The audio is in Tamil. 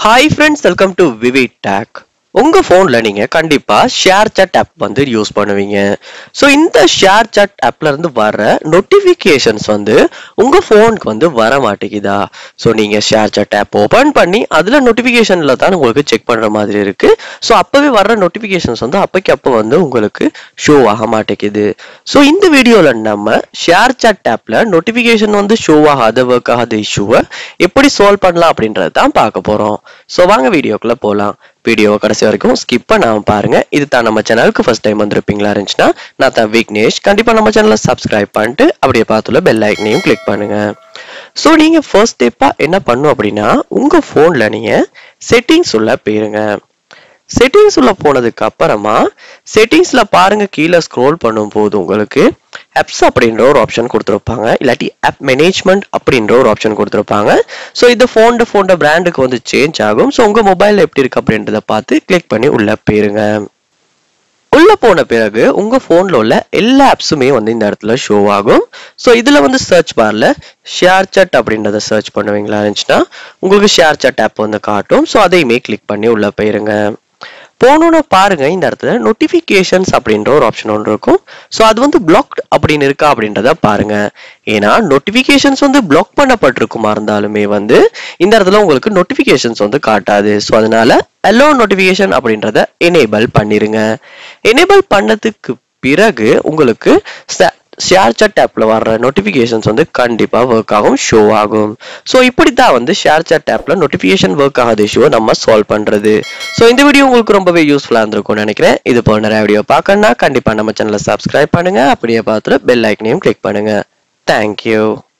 hi friends welcome to VV tech உங்க ஃபோன்ல நீங்க கண்டிப்பா ஷேர் சாட் ஆப் வந்து யூஸ் பண்ணுவீங்க ஸோ இந்த ஷேர் சாட் ஆப்ல இருந்து வர நோட்டிஃபிகேஷன்ஸ் வந்து உங்க ஃபோனுக்கு வந்து வர மாட்டேங்குதா ஸோ நீங்க ஷேர் சாட் ஆப் ஓபன் பண்ணி அதுல நோட்டிஃபிகேஷன்ல தான் உங்களுக்கு செக் பண்ற மாதிரி இருக்கு ஸோ அப்பவே வர்ற நோட்டிஃபிகேஷன்ஸ் வந்து அப்பைக்கு அப்போ வந்து உங்களுக்கு ஷோ ஆக மாட்டேங்குது ஸோ இந்த வீடியோல நம்ம ஷேர் சாட் ஆப்ல நோட்டிஃபிகேஷன் வந்து ஷோ ஆகாத ஒர்க் ஆகாத இஷ்யூவை எப்படி சால்வ் பண்ணலாம் அப்படின்றது தான் பார்க்க போறோம் ஸோ வாங்க வீடியோக்குள்ள போகலாம் வீடியோவை கடைசி வரைக்கும் ஸ்கிப் பண்ணாம பாருங்க இது தான் நம்ம சேனலுக்கு ஃபர்ஸ்ட் டைம் வந்திருப்பீங்களா இருந்துச்சுன்னா நான் தான் விக்னேஷ் கண்டிப்பா நம்ம சேனலை சப்ஸ்கிரைப் பண்ணிட்டு அப்படியே பார்த்துல பெல் ஐக்கனையும் கிளிக் பண்ணுங்க ஸோ நீங்க ஃபர்ஸ்ட் ஸ்டெப்பா என்ன பண்ணும் அப்படின்னா உங்க ஃபோன்ல நீங்க செட்டிங்ஸ் உள்ள போயிருங்க செட்டிங்ஸ் உள்ள போனதுக்கு அப்புறமா செட்டிங்ஸ்ல பாருங்க கீழே ஸ்க்ரோல் பண்ணும்போது உங்களுக்கு ஆப்ஸ் அப்படின்ற ஒரு ஆப்ஷன் கொடுத்துருப்பாங்க இல்லாட்டி ஆப் மேனேஜ்மெண்ட் அப்படின்ற ஒரு ஆப்ஷன் கொடுத்துருப்பாங்க ஸோ இது ஃபோன் ஃபோன் பிராண்டுக்கு வந்து சேஞ்ச் ஆகும் ஸோ உங்க மொபைல்ல எப்படி இருக்கு அப்படின்றத பார்த்து கிளிக் பண்ணி உள்ள போயிருங்க உள்ள போன பிறகு உங்க போன்ல உள்ள எல்லா ஆப்ஸுமே வந்து இந்த இடத்துல ஷோ ஆகும் ஸோ இதுல வந்து சர்ச் பார்ல ஷேர் சாட் அப்படின்றத சர்ச் பண்ணுவீங்களா இருந்துச்சுன்னா உங்களுக்கு ஷேர் சாட் ஆப் வந்து காட்டும் ஸோ அதையுமே கிளிக் பண்ணி உள்ள போயிருங்க போனோன்னு பாருங்க இந்த இடத்துல நோட்டிஃபிகேஷன்ஸ் அப்படின்ற ஒரு ஆப்ஷன் ஒன்று இருக்கும் ஸோ அது வந்து பிளாக்ட் அப்படின்னு இருக்கா அப்படின்றத பாருங்க ஏன்னா நோட்டிஃபிகேஷன்ஸ் வந்து பிளாக் பண்ணப்பட்டிருக்குமா இருந்தாலுமே வந்து இந்த இடத்துல உங்களுக்கு நோட்டிஃபிகேஷன்ஸ் வந்து காட்டாது ஸோ அதனால அலோ நோட்டிஃபிகேஷன் அப்படின்றத எனேபிள் பண்ணிருங்க எனேபிள் பண்ணதுக்கு பிறகு உங்களுக்கு ஷேர் சாட் ஆப்ல வர்ற நோட்டிஃபிகேஷன்ஸ் வந்து கண்டிப்பா ஒர்க் ஆகும் ஷோ ஆகும் ஸோ இப்படி தான் வந்து ஷேர் சாட் ஆப்ல நோட்டிஃபிகேஷன் ஒர்க் ஆகாத இஷ்யூவை நம்ம சால்வ் பண்றது ஸோ இந்த வீடியோ உங்களுக்கு ரொம்பவே யூஸ்ஃபுல்லா இருந்திருக்கும்னு நினைக்கிறேன் இது போல நிறைய வீடியோ பார்க்கணும்னா கண்டிப்பா நம்ம சேனலை சப்ஸ்கிரைப் பண்ணுங்க அப்படியே பார்த்துட்டு பெல் ஐக்கனையும் கிளிக் பண்ணுங்க தேங்க்யூ